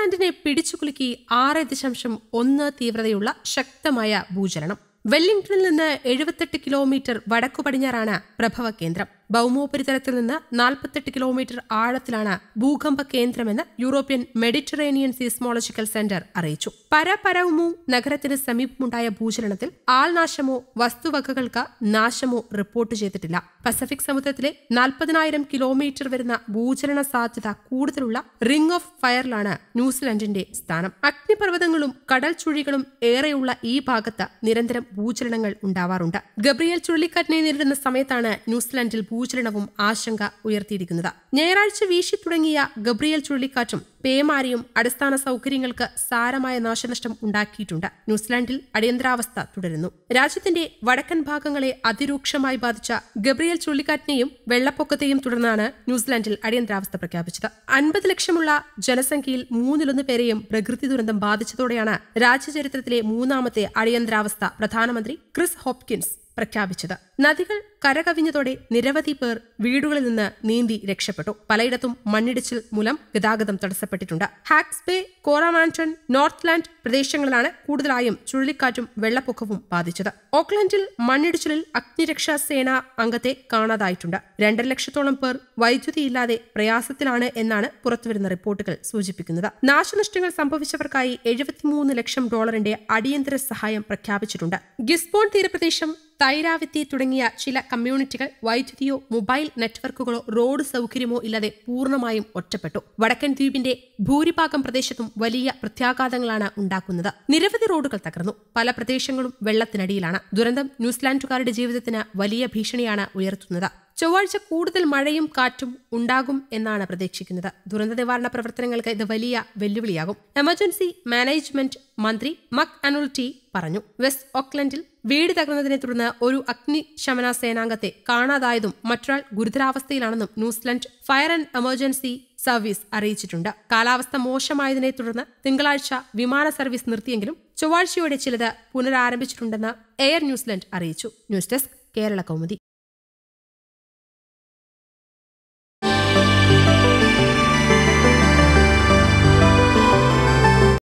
ന്യൂസിലാൻഡിനെ പിടിച്ചുകുലുക്കി ആറ് ദശാംശം ഒന്ന് തീവ്രതയുള്ള ശക്തമായ ഭൂചലനം വെല്ലിംഗ്ടണിൽ നിന്ന് എഴുപത്തെട്ട് കിലോമീറ്റർ വടക്കു പടിഞ്ഞാറാണ് പ്രഭവ കേന്ദ്രം ഭൗമോപരിതലത്തിൽ നിന്ന് നാൽപ്പത്തെട്ട് കിലോമീറ്റർ ആഴത്തിലാണ് ഭൂകമ്പ കേന്ദ്രമെന്ന് യൂറോപ്യൻ മെഡിറ്ററേനിയൻ സീസ്മോളജിക്കൽ സെന്റർ അറിയിച്ചു പരപരവുമു നഗരത്തിന് സമീപമുണ്ടായ ഭൂചലനത്തിൽ ആൾനാശമോ വസ്തുവകകൾക്ക് നാശമോ റിപ്പോർട്ട് ചെയ്തിട്ടില്ല പസഫിക് സമുദ്രത്തിലെ നാൽപ്പതിനായിരം കിലോമീറ്റർ വരുന്ന ഭൂചലന സാധ്യത കൂടുതലുള്ള റിംഗ് ഓഫ് ഫയറിലാണ് ന്യൂസിലൻഡിന്റെ സ്ഥാനം അഗ്നിപർവ്വതങ്ങളും കടൽ ചുഴികളും ഏറെയുള്ള ഈ ഭാഗത്ത് നിരന്തരം ഭൂചലനങ്ങൾ ഉണ്ടാവാറുണ്ട് ഗബ്രിയൽ ചുഴലിക്കാറ്റിനെ നേരിടുന്ന സമയത്താണ് ന്യൂസിലാൻഡിൽ ഭൂചലനവും ആശങ്ക ഉയർത്തിയിരിക്കുന്നത് ഞായറാഴ്ച വീശി തുടങ്ങിയ ഗബ്രിയൽ ചുഴലിക്കാറ്റും പേമാരിയും അടിസ്ഥാന സൗകര്യങ്ങൾക്ക് സാരമായ നാശനഷ്ടം ഉണ്ടാക്കിയിട്ടുണ്ട് ന്യൂസിലാൻഡിൽ അടിയന്തരാവസ്ഥ തുടരുന്നു രാജ്യത്തിന്റെ വടക്കൻ ഭാഗങ്ങളെ അതിരൂക്ഷമായി ബാധിച്ച ഗബ്രിയൽ ചുഴലിക്കാറ്റിനെയും വെള്ളപ്പൊക്കത്തെയും തുടർന്നാണ് ന്യൂസിലാൻഡിൽ അടിയന്തരാവസ്ഥ പ്രഖ്യാപിച്ചത് അൻപത് ലക്ഷമുള്ള ജനസംഖ്യയിൽ മൂന്നിലൊന്ന് പേരെയും പ്രകൃതി ദുരന്തം ബാധിച്ചതോടെയാണ് രാജ്യചരിത്രത്തിലെ മൂന്നാമത്തെ അടിയന്തരാവസ്ഥ പ്രധാനമന്ത്രി ക്രിസ് ഹോപ്കിൻസ് പ്രഖ്യാപിച്ചത് നദികൾ കരകവിഞ്ഞതോടെ നിരവധി പേർ വീടുകളിൽ നിന്ന് നീന്തി രക്ഷപ്പെട്ടു പലയിടത്തും മണ്ണിടിച്ചിൽ മൂലം ഗതാഗതം തടസ്സപ്പെട്ടിട്ടുണ്ട് ഹാക്സ് ബേ കോറാമാൻടൺ നോർത്ത്ലാൻഡ് പ്രദേശങ്ങളിലാണ് കൂടുതലായും ചുഴലിക്കാറ്റും വെള്ളപ്പൊക്കവും ബാധിച്ചത് ഓക്ലൻഡിൽ മണ്ണിടിച്ചിലിൽ അഗ്നിരക്ഷാ സേന അംഗത്തെ കാണാതായിട്ടുണ്ട് രണ്ടര ലക്ഷത്തോളം പേർ വൈദ്യുതിയില്ലാതെ പ്രയാസത്തിലാണ് എന്നാണ് പുറത്തുവരുന്ന റിപ്പോർട്ടുകൾ സൂചിപ്പിക്കുന്നത് നാശനഷ്ടങ്ങൾ സംഭവിച്ചവർക്കായി എഴുപത്തിമൂന്ന് ലക്ഷം ഡോളറിന്റെ അടിയന്തര സഹായം പ്രഖ്യാപിച്ചിട്ടുണ്ട് ഗിസ്ബോൺ തീരപ്രദേശം തൈരാവിത്തി തുടങ്ങിയ ചില കമ്മ്യൂണിറ്റികൾ വൈദ്യുതിയോ മൊബൈൽ നെറ്റ്വർക്കുകളോ റോഡ് സൗകര്യമോ ഇല്ലാതെ പൂർണ്ണമായും ഒറ്റപ്പെട്ടു വടക്കൻ ദ്വീപിന്റെ ഭൂരിഭാഗം പ്രദേശത്തും വലിയ പ്രത്യാഘാതങ്ങളാണ് ഉണ്ടാക്കുന്നത് നിരവധി റോഡുകൾ തകർന്നു പല പ്രദേശങ്ങളും വെള്ളത്തിനടിയിലാണ് ദുരന്തം ന്യൂസിലാൻഡുകാരുടെ ജീവിതത്തിന് വലിയ ഭീഷണിയാണ് ഉയർത്തുന്നത് ചൊവ്വാഴ്ച കൂടുതൽ മഴയും കാറ്റും ഉണ്ടാകും എന്നാണ് പ്രതീക്ഷിക്കുന്നത് ദുരന്ത നിവാരണ പ്രവർത്തനങ്ങൾക്ക് ഇത് വലിയ വെല്ലുവിളിയാകും എമർജൻസി മാനേജ്മെന്റ് മന്ത്രി മക് അനുൽ ടി പറഞ്ഞു വെസ്റ്റ് ഓക്ലൻഡിൽ വീട് തകർന്നതിനെ തുടർന്ന് ഒരു അഗ്നിശമന സേനാംഗത്തെ കാണാതായതും മറ്റൊരാൾ ഗുരുതരാവസ്ഥയിലാണെന്നും New Zealand fire and emergency service അറിയിച്ചിട്ടുണ്ട് കാലാവസ്ഥ മോശമായതിനെ തുടർന്ന് തിങ്കളാഴ്ച വിമാന സർവീസ് നിർത്തിയെങ്കിലും ചൊവ്വാഴ്ചയോടെ ചിലത് പുനരാരംഭിച്ചിട്ടുണ്ടെന്ന് എയർ ന്യൂസിലൻഡ് അറിയിച്ചു ന്യൂസ് ഡെസ്ക് കേരള കൗമുദി